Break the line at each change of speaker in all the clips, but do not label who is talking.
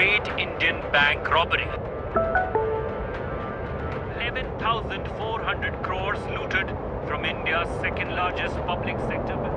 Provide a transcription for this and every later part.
Great Indian Bank robbery. 11,400 crores looted from India's second largest public sector bank.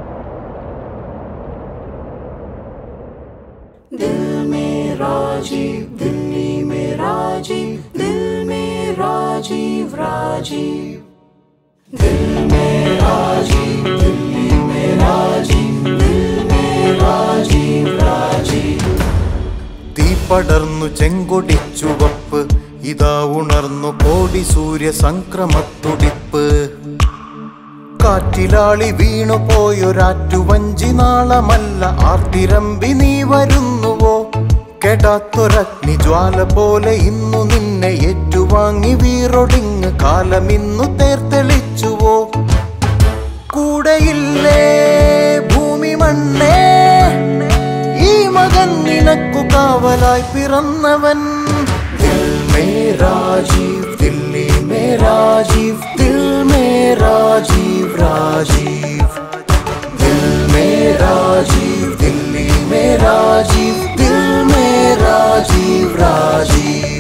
दिल में राजीव दिल्ली में राजीव दिल में राजीव राजीव दिल में राजीव दिल्ली में राजीव दिल में राजीव राजीव
തീ പടർന്നു ചെങ്കൊടി ചുവപ്പ് ഇതാ ഉണർന്നു കോടി സൂര്യ സംക്രമത്തുടിപ്പ് കാറ്റിലാളി വീണു പോയൊരാറ്റു വഞ്ചി നാളമല്ല ആർത്തിരമ്പി നീ വരുന്നുവോ കെടാത്തൊരഗ്നി ജ്വാല പോലെ ഇന്നു നിന്നെ ഏറ്റുവാങ്ങി വീറൊടിങ്ങ് കാലമിന്നു തേർത്തെളിച്ചുവോ കൂടെയില്ലേ ഭൂമി മണ്ണേ ഈ മകൻ നിനക്കു കാവലായി പിറന്നവൻ ദിൽ മേ രാജീവ് ദില്ലി മേ രാജീവ് ദിൽ മേ രാജീവ് രാജീവ് ദിൽ മേ രാജീവ് ദില്ലി മേ രാജീവ് ദിൽ മേ രാജീവ് രാജീവ്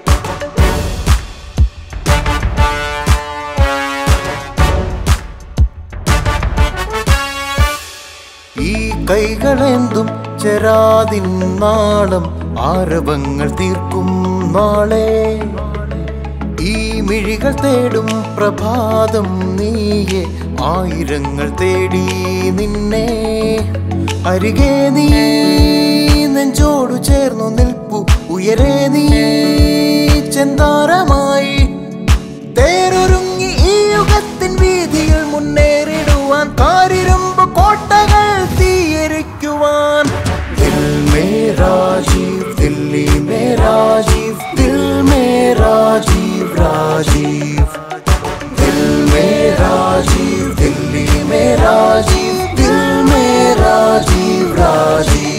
ഈ കൈകളെന്തും ചെരാതിൻ നാളം ആരവങ്ങൾ തീർക്കും നാളെ ഈ മിഴികൾ തേടും പ്രഭാതം നീയെ ആയിരങ്ങൾ തേടി നിന്നെ അരികെ നീ നെഞ്ചോടു ചേർന്നു നിൽപ്പു ഉയരെ നീ ചെന്താരമായി തേരൊരുങ്ങി ഈ യുഗത്തിൻ വീതിയിൽ മുന്നേറിടുവാൻ കാരിരുമ്പ് കോട്ടകൾ തീയരിക്കുവാൻ ദിൽ മേ രാജീവ് ദില്ലി മേ രാജീവ് ദിൽ മേ രാജീവ് രാജീവ് ദിൽ മേ രാജീവ് ദില്ലി മേ രാജീവ് ദിൽ മേ രാജീവ് രാജീവ്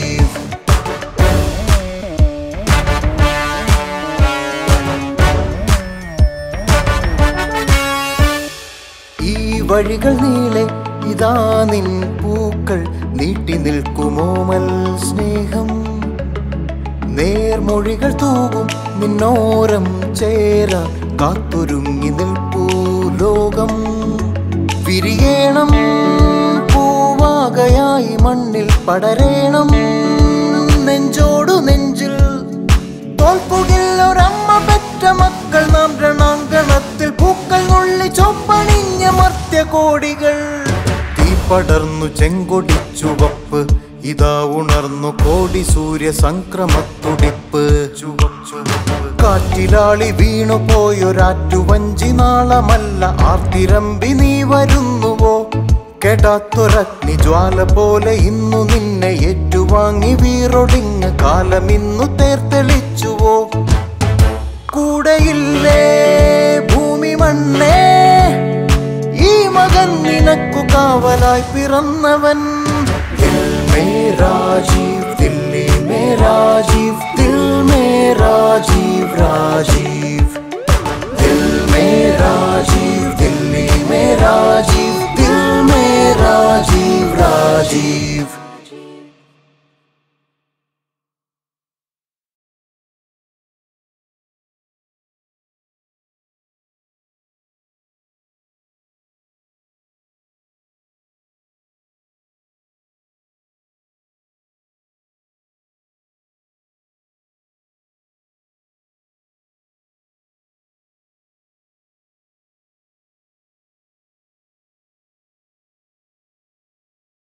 ഈ വഴികൾ നീളെ ഇതാ നിൻ പൂക്കൾ നീട്ടി നിൽക്കുമോമൽ സ്നേഹം നേർമൊഴികൾ തൂകും നിന്നോരം ചേര കാത്തൊരുങ്ങി നിൽപ്പൂ ലോകം വിരിയേണം പൂവാകയായി മണ്ണിൽ പടരേണം നെഞ്ചോടു നെഞ്ചിൽ തോൽപ്പുകിൽ ഒരമ്മ പെറ്റ മക്കൾ നാം രണാങ്കണത്തിൽ പൂക്കൾ നുള്ളി ചൊപ്പണിഞ്ഞ മർത്യകോടികൾ തീ പടർന്നു ചെങ്കൊടി ചുവപ്പ് ഇതാ ഉണർന്നു കോടി സൂര്യ സംക്രമത്തുടിപ്പ് കാറ്റിലാളി വീണു പോയൊരാറ്റു വഞ്ചി നാളമല്ല ആർത്തിരമ്പി നീ വരുന്നുവോ കെടാത്തൊരഗ്നി ജ്വാല പോലെ ഇന്നു നിന്നെ ഏറ്റുവാങ്ങി വീറൊടിങ്ങ് കാലമിന്നു തേർത്തെളിച്ചുവോ കൂടെയില്ലേ ഭൂമി മണ്ണേ ഈ മകൻ നിനക്കു കാവലായി പിറന്നവൻ ദിൽ മേ രാജീവ് ദില്ലി മേ രാജീവ് ദിൽ മേ രാജീവ് രാജീവ് ദിൽ മേ രാജീവ് ദില്ലി മേ രാജീവ് ദിൽ മേ രാജീവ് രാജീവ്